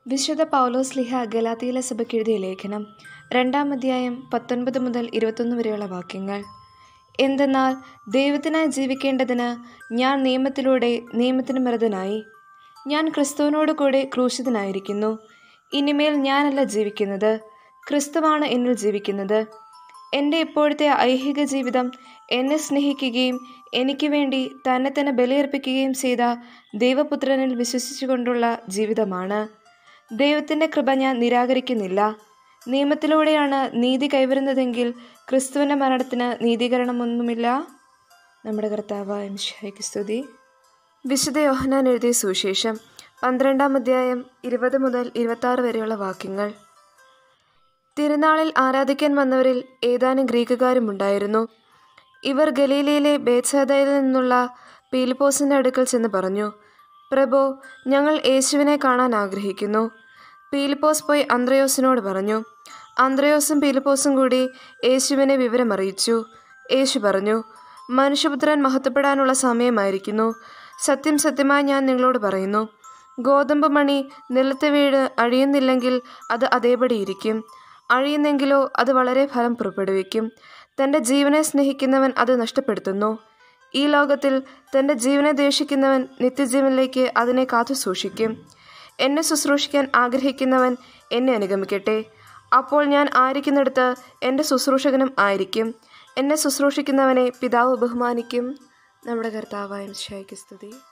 വിശുദ്ധ പൗലോസ് ലിഹ ഗലാത്തിയിലെ സഭയ്ക്ക് എഴുതിയ ലേഖനം രണ്ടാം അധ്യായം പത്തൊൻപത് മുതൽ ഇരുപത്തൊന്ന് വരെയുള്ള വാക്യങ്ങൾ എന്തെന്നാൽ ദൈവത്തിനായി ജീവിക്കേണ്ടതിന് ഞാൻ നിയമത്തിലൂടെ നിയമത്തിന് മൃതനായി ഞാൻ ക്രിസ്തുവിനോട് കൂടെ ക്രൂശിതനായിരിക്കുന്നു ഇനിമേൽ ഞാനല്ല ജീവിക്കുന്നത് ക്രിസ്തുവാണ് എന്നിൽ ജീവിക്കുന്നത് എൻ്റെ ഇപ്പോഴത്തെ ഐഹിക ജീവിതം എന്നെ സ്നേഹിക്കുകയും എനിക്ക് വേണ്ടി തന്നെ തന്നെ ബലിയർപ്പിക്കുകയും ചെയ്ത ദൈവപുത്രനിൽ വിശ്വസിച്ചുകൊണ്ടുള്ള ജീവിതമാണ് ദൈവത്തിൻ്റെ കൃപ ഞാൻ നിരാകരിക്കുന്നില്ല നിയമത്തിലൂടെയാണ് നീതി കൈവരുന്നതെങ്കിൽ ക്രിസ്തുവിൻ്റെ മരണത്തിന് നീതീകരണമൊന്നുമില്ല നമ്മുടെ കർത്താവായ മിശിഹായ്ക്ക് സ്തുതി വിശുദ്ധ യോഹനാൻ എഴുതിയ സുവിശേഷം പന്ത്രണ്ടാം അധ്യായം ഇരുപത് മുതൽ ഇരുപത്തി വരെയുള്ള വാക്യങ്ങൾ തിരുനാളിൽ ആരാധിക്കാൻ വന്നവരിൽ ഏതാനും ഗ്രീക്കുകാരും ഉണ്ടായിരുന്നു ഇവർ ഗലീലയിലെ ബേത്സാദയിൽ നിന്നുള്ള പീലിപ്പോസിൻ്റെ അടുക്കൽ ചെന്ന് പറഞ്ഞു പ്രഭോ ഞങ്ങൾ യേശുവിനെ കാണാൻ ആഗ്രഹിക്കുന്നു പീലിപ്പോസ് പോയി അന്ത്രയോസിനോട് പറഞ്ഞു അന്ത്രയോസും പീലിപ്പോസും കൂടി യേശുവിനെ വിവരമറിയിച്ചു യേശു പറഞ്ഞു മനുഷ്യപുത്രൻ മഹത്വപ്പെടാനുള്ള സമയമായിരിക്കുന്നു സത്യം സത്യമായി ഞാൻ നിങ്ങളോട് പറയുന്നു ഗോതമ്പ് മണി നിലത്ത് വീട് അഴിയുന്നില്ലെങ്കിൽ അത് അതേപടി ഇരിക്കും അഴിയുന്നെങ്കിലോ അത് വളരെ ഫലം പുറപ്പെടുവിക്കും തൻ്റെ ജീവനെ സ്നേഹിക്കുന്നവൻ അത് നഷ്ടപ്പെടുത്തുന്നു ഈ ലോകത്തിൽ തൻ്റെ ജീവനെ ദ്വേഷിക്കുന്നവൻ നിത്യജീവനിലേക്ക് അതിനെ കാത്തു സൂക്ഷിക്കും എന്നെ ശുശ്രൂഷിക്കാൻ ആഗ്രഹിക്കുന്നവൻ എന്നെ അനുഗമിക്കട്ടെ അപ്പോൾ ഞാൻ ആയിരിക്കുന്നിടത്ത് എൻ്റെ ശുശ്രൂഷകനും ആയിരിക്കും എന്നെ ശുശ്രൂഷിക്കുന്നവനെ പിതാവ് ബഹുമാനിക്കും നമ്മുടെ കർത്താവായ ശായിക്ക് സ്തുതി